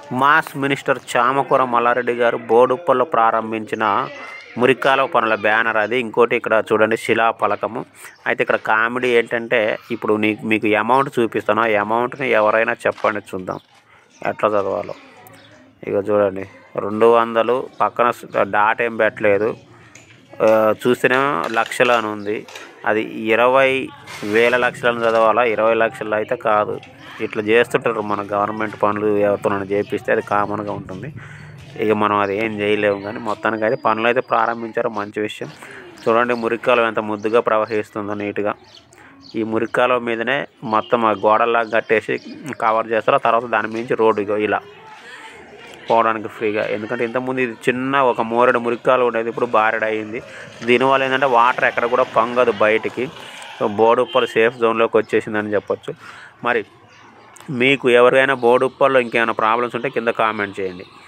mass minister Chamakura Mallareddy గారు బోడుప్పల్లో ప్రారంభించిన మురికాలువ పనుల బ్యానర్ అది ఇంకోటి ఇక్కడ చూడండి శిలా పలకము అయితే ఇక్కడ కామెడీ ఏంటంటే ఇప్పుడు నీకు మీకు అమౌంట్ చూపిస్తాను ఆ అమౌంట్ని ఎవరైనా చెప్పండి చూద్దాం ఎట్లా చదవాలో ఇక చూడండి రెండు వందలు పక్కన స్- డాట్ ఏం పెట్టలేదు ఆ, చూస్తేనేమో లక్షలు అని ఉంది అది ఇరవై వేల లక్షలను చదవాలా ఇరవై లక్షలు అయితే కాదు ఇట్లా చేస్తుంటారు మన గవర్నమెంట్ పనులు ఎవరితోనైనా చేపిస్తే అది కామన్గా ఉంటుంది ఇక మనం అది ఏం చేయలేము కానీ మొత్తానికి అయితే పనులు అయితే ప్రారంభించారు మంచి విషయం చూడండి మురికాలం ఎంత ముద్దుగా ప్రవహిస్తుందో నీట్గా ఈ మురికాలం మీదనే మొత్తం ఆ గోడలాగా కట్టేసి కవర్ చేస్తారు ఆ తర్వాత దాని మించి రోడ్డు ఇగో ఇలా పోవడానికి ఫ్రీగా ఎందుకంటే ఇంతకుముందు ఇది చిన్న ఒక మోరెడు మురికాలు ఉండేది ఇప్పుడు బారెడు అయింది దీనివల్ల ఏంటంటే వాటర్ ఎక్కడ కూడా పొంగదు బయటికి సో బోడుప్పలు సేఫ్ జోన్లోకి వచ్చేసిందని చెప్పొచ్చు మరి మీకు ఎవరికైనా బోడుప్పల్లో ఇంకేమైనా ప్రాబ్లమ్స్ ఉంటే కింద కామెంట్ చేయండి